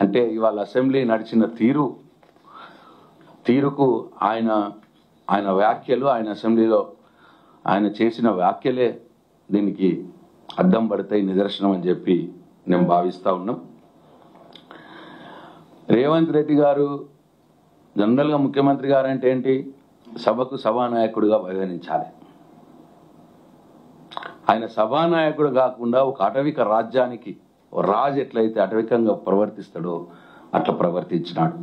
అంటే ఇవాళ అసెంబ్లీ నడిచిన తీరు తీరుకు ఆయన ఆయన వ్యాఖ్యలు ఆయన అసెంబ్లీలో ఆయన చేసిన వ్యాఖ్యలే దీనికి అద్దం పడతాయి నిదర్శనం అని చెప్పి నేను భావిస్తా ఉన్నాం రేవంత్ రెడ్డి గారు జనరల్గా ముఖ్యమంత్రి గారు అంటే ఏంటి సభకు సభానాయకుడిగా పరిగణించాలి ఆయన సభానాయకుడు కాకుండా ఒక అటవిక రాజ్యానికి ఓ రాజు ఎట్లయితే అటవికంగా ప్రవర్తిస్తాడో అట్లా ప్రవర్తించినాడు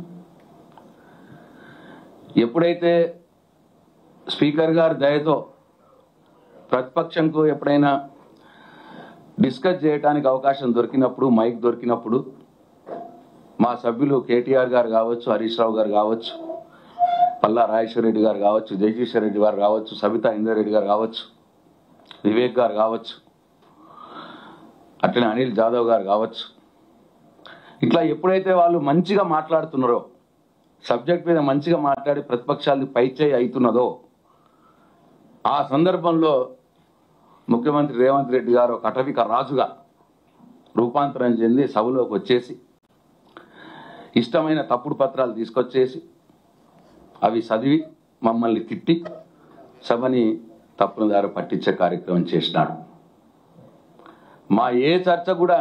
ఎప్పుడైతే స్పీకర్ గారి దయతో ప్రతిపక్షంకు ఎప్పుడైనా డిస్కస్ చేయడానికి అవకాశం దొరికినప్పుడు మైక్ దొరికినప్పుడు మా సభ్యులు కేటీఆర్ గారు కావచ్చు హరీష్ రావు గారు కావచ్చు పల్లా రాజేశ్వర రెడ్డి గారు కావచ్చు జగదీశ్వర్ రెడ్డి గారు కావచ్చు సబితా ఇందర్ రెడ్డి గారు కావచ్చు వివేక్ గారు కావచ్చు అట్లనే అనిల్ జాదవ్ గారు కావచ్చు ఇట్లా ఎప్పుడైతే వాళ్ళు మంచిగా మాట్లాడుతున్నారో సబ్జెక్ట్ మీద మంచిగా మాట్లాడి ప్రతిపక్షాలు పైచేయి అవుతున్నదో ఆ సందర్భంలో ముఖ్యమంత్రి రేవంత్ రెడ్డి గారు ఒక అటవిక రాజుగా రూపాంతరం చెంది సభలోకి వచ్చేసి ఇష్టమైన తప్పుడు పత్రాలు తీసుకొచ్చేసి అవి చదివి మమ్మల్ని తిట్టి సభని తప్పుల దారి పట్టించే కార్యక్రమం చేసినాడు మా ఏ చర్చ కూడా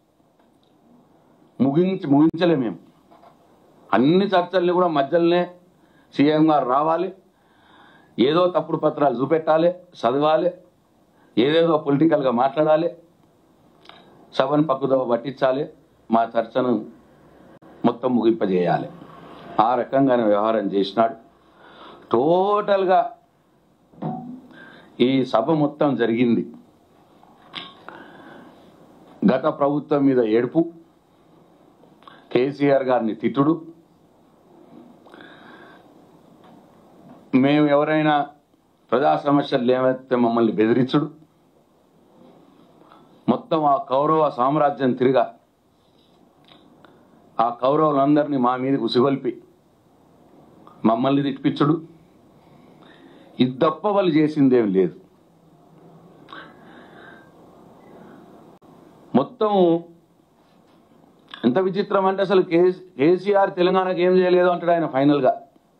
ముగించి ముగించలే మేము అన్ని చర్చల్ని కూడా మధ్యలోనే సీఎం గారు రావాలి ఏదో తప్పుడు పత్రాలు చూపెట్టాలి చదవాలి ఏదేదో పొలిటికల్గా మాట్లాడాలి సభను పక్కుదవ పట్టించాలి మా చర్చను మొత్తం ముగింపజేయాలి ఆ రకంగానే వ్యవహారం చేసినాడు టోటల్గా ఈ సభ మొత్తం జరిగింది గత ప్రభుత్వం మీద ఏడుపు కేసీఆర్ గారిని తిట్టుడు మేము ఎవరైనా ప్రజా సమస్యలు లేవైతే మమ్మల్ని బెదిరించుడు మొత్తం ఆ కౌరవ సామ్రాజ్యం తిరిగా ఆ కౌరవులందరినీ మా మీదకి ఉసిగొల్పి మమ్మల్ని తిట్టిపించుడు ఇది తప్ప వాళ్ళు చేసిందేం లేదు మొత్తం ఎంత విచిత్రం అంటే అసలు కేసీ కేసీఆర్ తెలంగాణకి ఏం చేయలేదు అంటాడు ఆయన ఫైనల్గా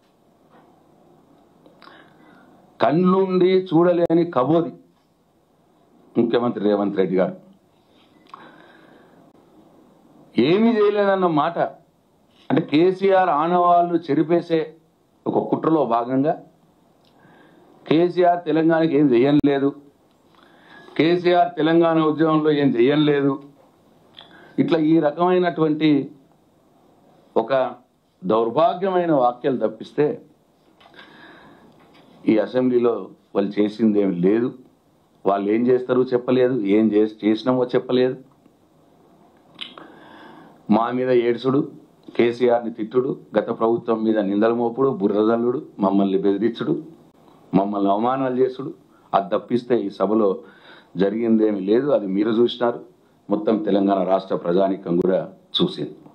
కళ్ళుండి చూడలేని కబోది ముఖ్యమంత్రి రేవంత్ రెడ్డి గారు ఏమీ చేయలేదన్న మాట అంటే కేసీఆర్ ఆనవాళ్ళు చెరిపేసే ఒక కుట్రలో భాగంగా కేసీఆర్ తెలంగాణకి ఏం చేయలేదు కేసీఆర్ తెలంగాణ ఉద్యమంలో ఏం చేయలేదు ఇట్లా ఈ రకమైనటువంటి ఒక దౌర్భాగ్యమైన వాక్యాలు తప్పిస్తే ఈ అసెంబ్లీలో వాళ్ళు చేసింది ఏమి లేదు వాళ్ళు ఏం చేస్తారు చెప్పలేదు ఏం చేసి చేసినామో చెప్పలేదు మా మీద ఏడ్చుడు కేసీఆర్ని తిట్టుడు గత ప్రభుత్వం మీద నిందల మోపుడు బుర్రదల్లుడు మమ్మల్ని బెదిరించుడు మమ్మల్ని అవమానాలు చేసుడు అది తప్పిస్తే ఈ సభలో జరిగిందేమీ లేదు అది మీరు చూసినారు మొత్తం తెలంగాణ రాష్ట్ర ప్రజానికం కూడా చూసింది